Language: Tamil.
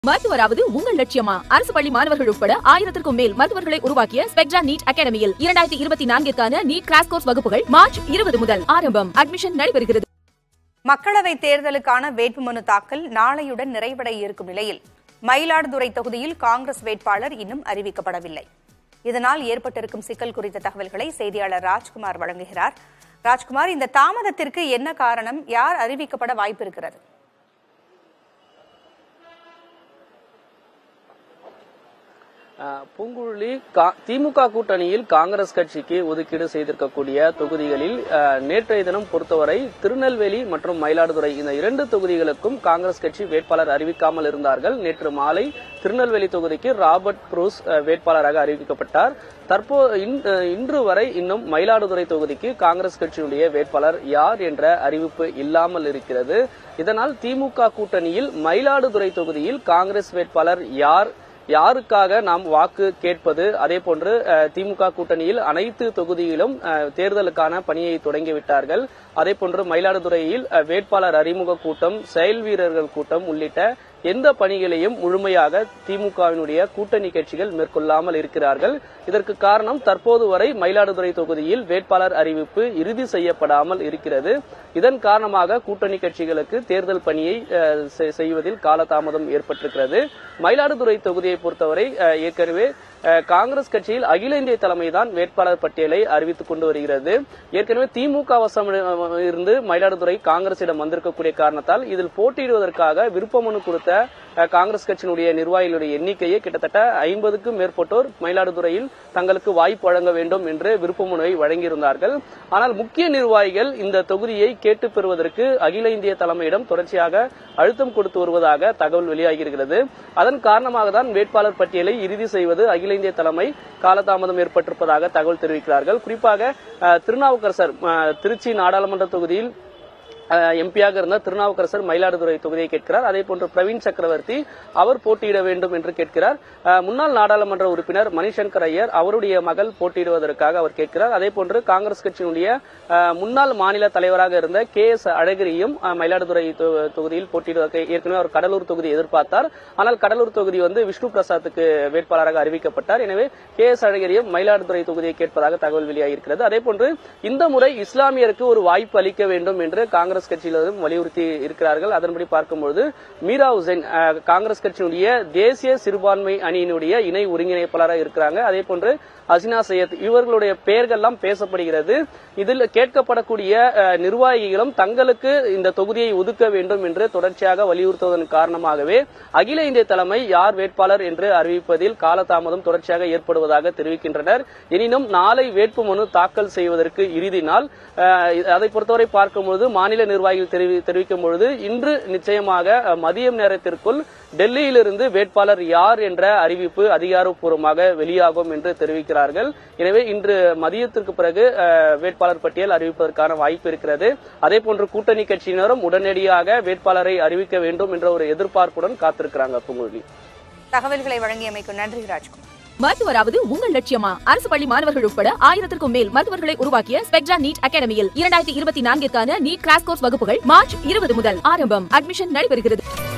மருத்துவராவது உங்கள் லட்சியமா அரசு பள்ளி மாணவர்கள் உட்பட ஆயிரத்திற்கும் மேல் மருத்துவர்களை உருவாக்கிய ஸ்பெக்ட்ரா நீட் அகாடமியில் இரண்டாயிரத்தி இருபத்தி நான்கிற்கான நீட் கிராஸ் கோர்ஸ் வகுப்புகள் மார்ச் இருபது முதல் ஆரம்பம் அட்மிஷன் நடைபெறுகிறது மக்களவைத் தேர்தலுக்கான வேட்புமனு தாக்கல் நாளையுடன் நிறைவடைய இருக்கும் நிலையில் மயிலாடுதுறை தொகுதியில் காங்கிரஸ் வேட்பாளர் இன்னும் அறிவிக்கப்படவில்லை இதனால் ஏற்பட்டிருக்கும் சிக்கல் குறித்த தகவல்களை செய்தியாளர் ராஜ்குமார் வழங்குகிறார் ராஜ்குமார் இந்த தாமதத்திற்கு என்ன காரணம் யார் அறிவிக்கப்பட வாய்ப்பிருக்கிறது அஹ் பூங்குழலி கா- திமுக கூட்டணியில் காங்கிரஸ் கட்சிக்கு ஒதுக்கீடு செய்திருக்கக்கூடிய தொகுதிகளில் அஹ், நேற்றைய தினம் பொறுத்தவரை திருநெல்வேலி மற்றும் மயிலாடுதுறை இந்த இரண்டு தொகுதிகளுக்கும் காங்கிரஸ் கட்சி வேட்பாளர் அறிவிக்காமல் இருந்தார்கள் நேற்று மாலை திருநெல்வேலி தொகுதிக்கு ராபர்ட் புரூஸ் அஹ், வேட்பாளராக அறிவிக்கப்பட்டார் தற்போ இன்- அஹ், இன்று வரை இன்னும் மயிலாடுதுறை தொகுதிக்கு காங்கிரஸ் கட்சியினுடைய வேட்பாளர் யார் என்ற அறிவிப்பு இல்லாமல் இருக்கிறது இதனால் திமுக கூட்டணியில் மயிலாடுதுறை தொகுதியில் காங்கிரஸ் வேட்பாளர் யார் யாருக்காக நாம் வாக்கு கேட்பது அதே போன்று அஹ், திமுக கூட்டணியில் அனைத்து தொகுதியிலும் அஹ், தேர்தலுக்கான பணியை தொடங்கிவிட்டார்கள் அதே போன்று மயிலாடுதுறையில் அஹ், வேட்பாளர் அறிமுக கூட்டம் செயல் வீரர்கள் கூட்டம் உள்ளிட்ட எந்த பணிகளையும் முழுமையாக திமுகவினுடைய கூட்டணி கட்சிகள் மேற்கொள்ளாமல் இருக்கிறார்கள் இதற்கு காரணம் தற்போது வரை மயிலாடுதுறை தொகுதியில் வேட்பாளர் அறிவிப்பு இறுதி செய்யப்படாமல் இருக்கிறது இதன் காரணமாக கூட்டணி கட்சிகளுக்கு தேர்தல் பணியை அஹ், செ- செய்வதில் காலதாமதம் ஏற்பட்டிருக்கிறது மயிலாடுதுறை தொகுதியை பொறுத்தவரை அஹ், ஏற்கனவே அஹ், காங்கிரஸ் கட்சியில் அகில இந்திய தலைமைதான் வேட்பாளர் பட்டியலை அறிவித்துக் கொண்டு வருகிறது ஏற்கனவே திமுக வசம் இருந்து மயிலாடுதுறை காங்கிரசிடம் வந்திருக்கக்கூடிய காரணத்தால் இதில் போட்டியிடுவதற்காக விருப்ப மனு கொடுத்த அஹ், காங்கிரஸ் கட்சியினுடைய நிர்வாகிகளுடைய எண்ணிக்கையே கிட்டத்தட்ட ஐம்பதுக்கும் மேற்பட்டோர் மயிலாடுதுறையில் தங்களுக்கு வாய்ப்பு வழங்க வேண்டும் என்று விருப்ப மனுவை வழங்கியிருந்தார்கள் ஆனால் முக்கிய நிர்வாகிகள் இந்த தொகுதியை கேட்டு பெறுவதற்கு அகில இந்திய தலைமையிடம் தொடர்ச்சியாக அழுத்தம் கொடுத்து வருவதாக தகவல் வெளியாகியிருக்கிறது அதன் காரணமாக தான் வேட்பாளர் பட்டியலை இறுதி செய்வது அகில இந்திய தலைமை காலதாமதம் ஏற்பட்டிருப்பதாக தகவல் தெரிவிக்கிறார்கள் குறிப்பாக அஹ், திருநாவுக்கரசர் அஹ், திருச்சி நாடாளுமன்ற தொகுதியில் எம்பியாக இருந்த திருநாவுக்கரசர் மயிலாடுதுறை தொகுதியை கேட்கிறார் அதே போன்று பிரவீன் சக்கரவர்த்தி அவர் போட்டியிட வேண்டும் என்று கேட்கிறார் அஹ், முன்னாள் நாடாளுமன்ற உறுப்பினர் மணிசங்கர் ஐயர் அவருடைய மகள் போட்டியிடுவதற்காக அவர் கேட்கிறார் அதே போன்று காங்கிரஸ் கட்சியினுடைய அஹ், முன்னாள் மாநில தலைவராக இருந்த கே எஸ் அழகிரியும் அஹ், மயிலாடுதுறை தொ- தொகுதியில் போட்டியிடுவதற்கு ஏற்கனவே அவர் கடலூர் தொகுதி எதிர்பார்த்தார் ஆனால் கடலூர் தொகுதி வந்து விஷ்ணு பிரசாத்துக்கு வேட்பாளராக அறிவிக்கப்பட்டார் எனவே கே எஸ் அழகிரியும் மயிலாடுதுறை தொகுதியை கேட்பதாக தகவல் வெளியாகியிருக்கிறது அதே போன்று இந்த முறை இஸ்லாமியருக்கு ஒரு வாய்ப்பு அளிக்க வேண்டும் என்று காங்கிரஸ் கட்சியினரும் வலியுறுத்தி இருக்கிறார்கள் அதன்படி பார்க்கும்போது மீரா உசைன் அஹ், காங்கிரஸ் கட்சியினுடைய தேசிய சிறுபான்மை அணியினுடைய இணை ஒருங்கிணைப்பாளராக இருக்கிறாங்க அதே போன்று அசினா சையத் இவர்களுடைய பெயர்கள்லாம் பேசப்படுகிறது இதில் கேட்கப்படக்கூடிய அஹ், நிர்வாகிகளும் தங்களுக்கு இந்த தொகுதியை ஒதுக்க வேண்டும் என்று தொடர்ச்சியாக வலியுறுத்துவதன் காரணமாகவே அகில இந்திய தலைமை யார் வேட்பாளர் என்று அறிவிப்பதில் காலதாமதம் தொடர்ச்சியாக ஏற்படுவதாக தெரிவிக்கின்றனர் எனினும் நாளை வேட்புமனு தாக்கல் செய்வதற்கு இறுதி நாள் அஹ், அதை பொறுத்தவரை பார்க்கும்போது மாநில நிர்வாகிகள் தெரிவி- தெரிவிக்கும் பொழுது இன்று நிச்சயமாக அஹ், மதியம் நேரத்திற்குள் டெல்லியிலிருந்து வேட்பாளர் யார் என்ற அறிவிப்பு அதிகாரப்பூர்வமாக வெளியாகும் என்று தெரிவிக்கிறார்கள் எனவே இன்று மதியத்திற்கு பிறகு அஹ், வேட்பாளர் பட்டியல் அறிவிப்பதற்கான வாய்ப்பு இருக்கிறது அதே போன்று கூட்டணி கட்சியினரும் உடனடியாக வேட்பாளரை அறிவிக்க வேண்டும் என்ற ஒரு எதிர்பார்ப்புடன் காத்திருக்கிறாங்க பூங்குழலி தகவல்களை வழங்கியமைக்கு நன்றி ராஜ்குமார் மருத்துவராவது உங்கள் லட்சியமா அரசு பள்ளி மாணவர்கள் உட்பட ஆயிரத்திற்கும் மேல் மருத்துவர்களை உருவாக்கிய ஸ்பெக்ட்ரா நீட் அகாடமியில் இரண்டாயிரத்தி இருபத்தி நான்கிற்கான நீட் கிராஸ் கோர்ஸ் வகுப்புகள் மார்ச் இருபது முதல் ஆரம்பம் அட்மிஷன் நடைபெறுகிறது